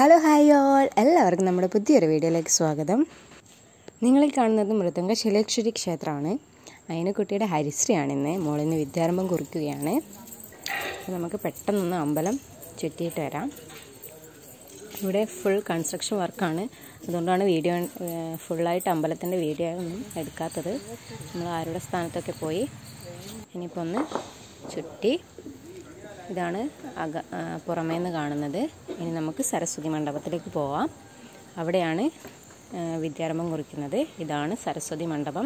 hello hi all എല്ലാവർക്കും നമ്മുടെ പുതിയൊരു വീഡിയോയിലേക്ക് സ്വാഗതം നിങ്ങളീ കാണുന്നത് മൃദംഗ ശിലേശ്വരി ക്ഷേത്രമാണ് അയനക്കുട്ടിയുടെ ഹരിശ്രീയാണ് ഇന്ന് മോളിന്ന് വിദ്യാരംഭം കുറിക്കുകയാണ് അപ്പോൾ നമുക്ക് പെട്ടെന്നൊന്ന് അമ്പലം ചുറ്റിയിട്ട് വരാം ഇവിടെ ഫുൾ കൺസ്ട്രക്ഷൻ വർക്കാണ് അതുകൊണ്ടാണ് വീഡിയോ ഏഹ്, ഫുള്ളായിട്ട് അമ്പലത്തിൻ്റെ വീഡിയോ ഒന്നും എടുക്കാത്തത് നമ്മൾ ആരുടെ സ്ഥാനത്തൊക്കെ പോയി ഇനിയിപ്പോൾ ഒന്ന് ചുറ്റി ഇതാണ് അക ആ, പുറമേ നിന്ന് കാണുന്നത് ഇനി നമുക്ക് സരസ്വതി മണ്ഡപത്തിലേക്ക് പോവാം അവിടെയാണ് ആ, വിദ്യാരംഭം കുറിക്കുന്നത് ഇതാണ് സരസ്വതി മണ്ഡപം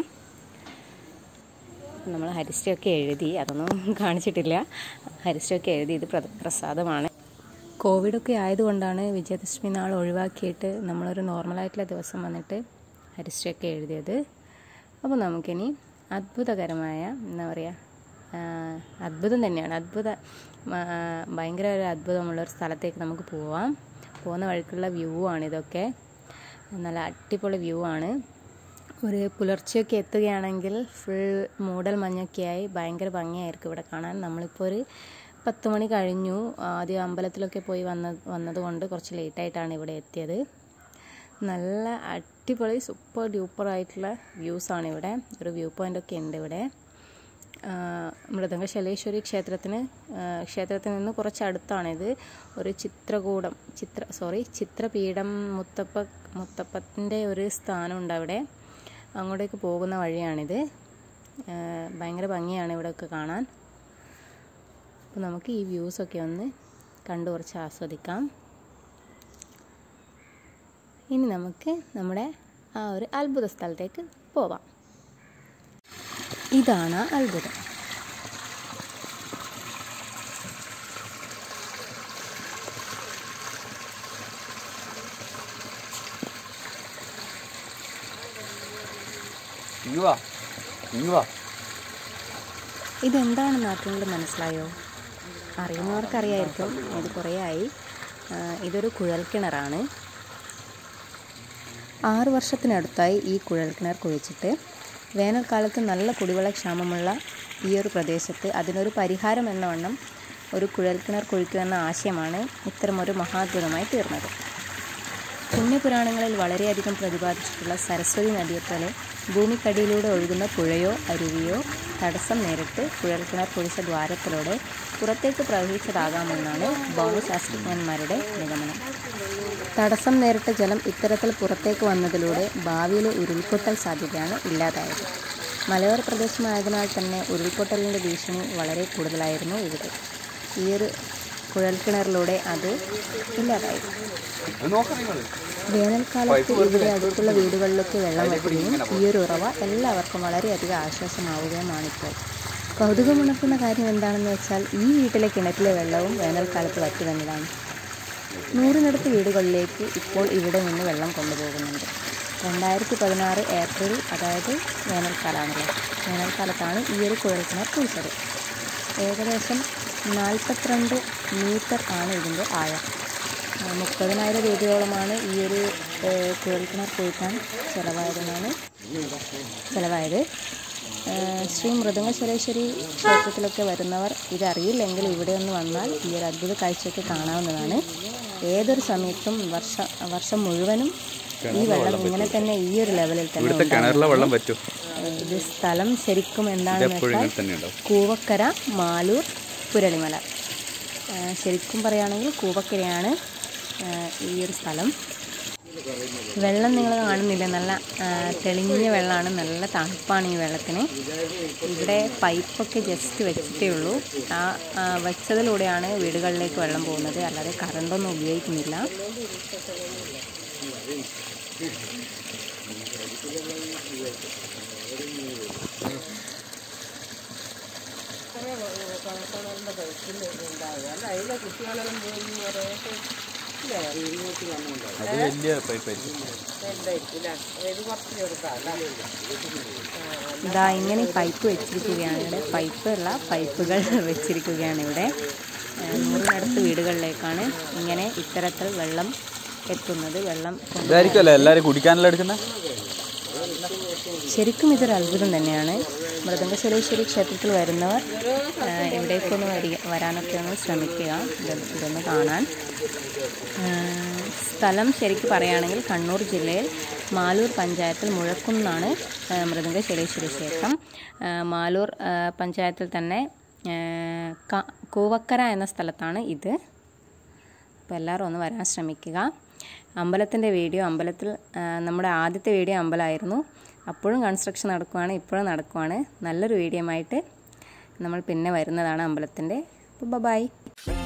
നമ്മൾ ഹരിസ്റ്റൊക്കെ എഴുതി അതൊന്നും കാണിച്ചിട്ടില്ല ഹരിസ്റ്റൊക്കെ എഴുതി ഇത് പ്ര- പ്രസാദമാണ് കോവിഡൊക്കെ ആയതുകൊണ്ടാണ് വിജയദശമി നാൾ ഒഴിവാക്കിയിട്ട് നമ്മളൊരു നോർമലായിട്ടുള്ള ദിവസം വന്നിട്ട് ഹരിസ്റ്റൊക്കെ എഴുതിയത് അപ്പോൾ നമുക്കിനി അത്ഭുതകരമായ എന്താ പറയുക ആ, അത്ഭുതം തന്നെയാണ് അത്ഭുത ആ, ഭയങ്കര ഒരു അത്ഭുതമുള്ള ഒരു സ്ഥലത്തേക്ക് നമുക്ക് പോവാം പോകുന്ന വഴിക്കുള്ള വ്യൂ ആണ് ഇതൊക്കെ നല്ല അടിപൊളി വ്യൂ ആണ് ഒരു പുലർച്ചെയൊക്കെ എത്തുകയാണെങ്കിൽ ഫുൾ മൂടൽ മഞ്ഞൊക്കെയായി ഭയങ്കര ഭംഗിയായിരിക്കും ഇവിടെ കാണാൻ നമ്മളിപ്പോൾ ഒരു പത്ത് മണി കഴിഞ്ഞു ആദ്യം അമ്പലത്തിലൊക്കെ പോയി വന്ന വന്നതുകൊണ്ട് കുറച്ച് ലേറ്റായിട്ടാണ് ഇവിടെ എത്തിയത് നല്ല അടിപൊളി സൂപ്പർ ഡ്യൂപ്പർ ആയിട്ടുള്ള വ്യൂസാണ് ഇവിടെ ഒരു വ്യൂ പോയിൻ്റ് ഒക്കെ ഉണ്ട് ഇവിടെ ആ, മൃദംഗ ശലേശ്വരി ക്ഷേത്രത്തിന് ആ, ക്ഷേത്രത്തിൽ നിന്ന് കുറച്ച് അടുത്താണിത് ഒരു ചിത്രകൂടം ചിത്ര സോറി ചിത്രപീഠം മുത്തപ്പ മുത്തപ്പത്തിൻ്റെ ഒരു സ്ഥാനമുണ്ട് അവിടെ അങ്ങോട്ടേക്ക് പോകുന്ന വഴിയാണിത് ആ, ഭയങ്കര ഭംഗിയാണ് ഇവിടെയൊക്കെ കാണാൻ അപ്പോൾ നമുക്ക് ഈ വ്യൂസൊക്കെ ഒന്ന് കണ്ടു കുറച്ച് ആസ്വദിക്കാം ഇനി നമുക്ക് നമ്മുടെ ആ ഒരു അത്ഭുത സ്ഥലത്തേക്ക് പോവാം ഇതാണ് ആ അത്ഭുതം ഇങ്ങ് വാ ഇങ്ങ് വാ ഇതെന്താണ് നാട്ടിലുള്ളത് മനസ്സിലായോ അറിയുന്നവർക്കറിയായിരിക്കും ഇത് കുറേ ആയി ആ, ഇതൊരു കുഴൽക്കിണറാണ് ആറ് വർഷത്തിനടുത്തായി ഈ കുഴൽക്കിണർ കുഴിച്ചിട്ട് വേനൽക്കാലത്ത് നല്ല കുടിവെള്ള ക്ഷാമമുള്ള ഈ ഒരു പ്രദേശത്ത് അതിനൊരു പരിഹാരം എന്ന വണ്ണം ഒരു കുഴൽക്കിണർ കുഴിക്കുക എന്ന ആശയമാണ് ഇത്തരമൊരു മഹാത്ഭുതമായി തീർന്നത് പുണ്യപുരാണങ്ങളിൽ വളരെയധികം പ്രതിപാദിച്ചിട്ടുള്ള സരസ്വതി നദിയെപ്പോലെ ഭൂമിക്കടിയിലൂടെ ഒഴുകുന്ന പുഴയോ അരുവിയോ തടസ്സം നേരിട്ട് കുഴൽക്കിണർ കുഴിച്ച ദ്വാരത്തിലൂടെ പുറത്തേക്ക് പ്രവഹിച്ചതാകാമെന്നാണ് ഭൗമശാസ്ത്രജ്ഞന്മാരുടെ നിഗമനം തടസ്സം നേരിട്ട ജലം ഇത്തരത്തിൽ പുറത്തേക്ക് വന്നതിലൂടെ ഭാവിയിലെ ഉരുൾപൊട്ടൽ സാധ്യതയാണ് ഇല്ലാതായത് മലയോര പ്രദേശമായതിനാൽ തന്നെ ഉരുൾപൊട്ടലിൻ്റെ ഭീഷണി വളരെ കൂടുതലായിരുന്നു ഇവിടെ ഈ ഒരു കുഴൽക്കിണറിലൂടെ അത് ഇല്ലാതായി ഇത് നോക്കാം നിങ്ങൾ വേനൽക്കാലത്ത് ഇവിടെ അടുത്തുള്ള വീടുകളിലൊക്കെ വെള്ളം വറ്റുകയും ഈ ഒരു ഉറവ എല്ലാവർക്കും വളരെയധികം ആശ്വാസമാവുകയുമാണിപ്പോൾ കൗതുകമുണർത്തുന്ന കാര്യം എന്താണെന്ന് വെച്ചാൽ ഈ വീട്ടിലെ കിണറ്റിലെ വെള്ളവും വേനൽക്കാലത്ത് വറ്റുമെന്നതാണ് നൂറിനടുത്ത് വീടുകളിലേക്ക് ഇപ്പോൾ ഇവിടെ നിന്ന് വെള്ളം കൊണ്ടുപോകുന്നുണ്ട് രണ്ടായിരത്തി പതിനാറ് ഏപ്രിൽ അതായത് വേനൽക്കാലമാണല്ലോ വേനൽക്കാലത്താണ് ഈ ഒരു കുഴൽക്കിണർ കുഴിച്ചത് ഏകദേശം നാൽപ്പത്തിരണ്ട് മീറ്റർ ആണ് ഇതിൻ്റെ ആഴം ആ, മുപ്പതിനായിരം രൂപയോളമാണ് ഈ ഒരു ഏഹ്, കുഴൽക്കിണർ കുഴിക്കാൻ ചിലവായതെന്നാണ് ചിലവായത് ഏഹ്, ശ്രീ മൃദംഗശലേശ്വരി ക്ഷേത്രത്തിലൊക്കെ വരുന്നവർ ഇതറിയില്ലെങ്കിൽ ഇവിടെ ഒന്ന് വന്നാൽ ഈ ഒരു അത്ഭുത കാഴ്ചയൊക്കെ കാണാവുന്നതാണ് ഏതൊരു സമയത്തും വർഷ വർഷം മുഴുവനും ഈ വെള്ളം ഇങ്ങനെ തന്നെ ഈ ഒരു ലെവലിൽ തന്നെ ഇവിടുത്തെ കിണറിലെ വെള്ളം പറ്റും ഏഹ്, ഇത് സ്ഥലം ശരിക്കും എന്താണെന്ന് എപ്പോഴും വെച്ചാൽ ഇങ്ങനെ തന്നെ ഉണ്ടാവും കൂവക്കര മാലൂർ പുരളിമല ആ, ശരിക്കും പറയുകയാണെങ്കിൽ കൂവക്കരയാണ് ആ, ഈ ഒരു സ്ഥലം വെള്ളം നിങ്ങൾ കാണുന്നില്ല നല്ല ആ, തെളിഞ്ഞ വെള്ളമാണ് നല്ല തണുപ്പാണ് ഈ വെള്ളത്തിന് ഇവിടെ പൈപ്പൊക്കെ ജസ്റ്റ് വെച്ചിട്ടേ ഉള്ളൂ ആ ആ, വെച്ചതിലൂടെയാണ് വീടുകളിലേക്ക് വെള്ളം പോകുന്നത് അല്ലാതെ കറണ്ടൊന്നും ഉപയോഗിക്കുന്നില്ല അത് വലിയ പൈപ്പായിരിക്കും ഇതാ ഇങ്ങനെ പൈപ്പ് വെച്ചിരിക്കുകയാണ് ഇവിടെ പൈപ്പ് ഉള്ള പൈപ്പുകൾ വെച്ചിരിക്കുകയാണ് ഇവിടെ ഏഹ് നൂറിനടുത്ത് വീടുകളിലേക്കാണ് ഇങ്ങനെ ഇത്തരത്തിൽ വെള്ളം എത്തുന്നത് വെള്ളം കൊണ്ട് ഇതായിരിക്കുമല്ലേ എല്ലാവരും കുടിക്കാനെല്ലാം എടുക്കുന്നത് ശരിക്കും ഇതൊരു അത്ഭുതം തന്നെയാണ് മൃദംഗശലേശ്വരി ക്ഷേത്രത്തിൽ വരുന്നവർ ആ, ഇവിടേക്കൊന്ന് വരിക വരാനൊക്കെ ഒന്ന് ശ്രമിക്കുക ഇത് ഇതൊന്ന് കാണാൻ ആ, സ്ഥലം ശരിക്കും പറയുകയാണെങ്കിൽ കണ്ണൂർ ജില്ലയിൽ മാലൂർ പഞ്ചായത്തിൽ മുഴക്കുന്നാണ് ആ, മൃദംഗശൈലേശ്വരി ക്ഷേത്രം ആ, മാലൂർ ആ, പഞ്ചായത്തിൽ തന്നെ ആ, ക- കൂവക്കര എന്ന സ്ഥലത്താണ് ഇത് അപ്പോൾ എല്ലാവരും ഒന്ന് വരാൻ ശ്രമിക്കുക അമ്പലത്തിൻ്റെ വീഡിയോ അമ്പലത്തിൽ ആ, നമ്മുടെ ആദ്യത്തെ വീഡിയോ അമ്പലമായിരുന്നു അപ്പോഴും കൺസ്ട്രക്ഷൻ നടക്കുവാണ് ഇപ്പോഴും നടക്കുവാണ് നല്ലൊരു വീഡിയോ ആയിട്ട് നമ്മൾ പിന്നെ വരുന്നതാണ് അമ്പലത്തിൻ്റെ അപ്പോൾ ബൈ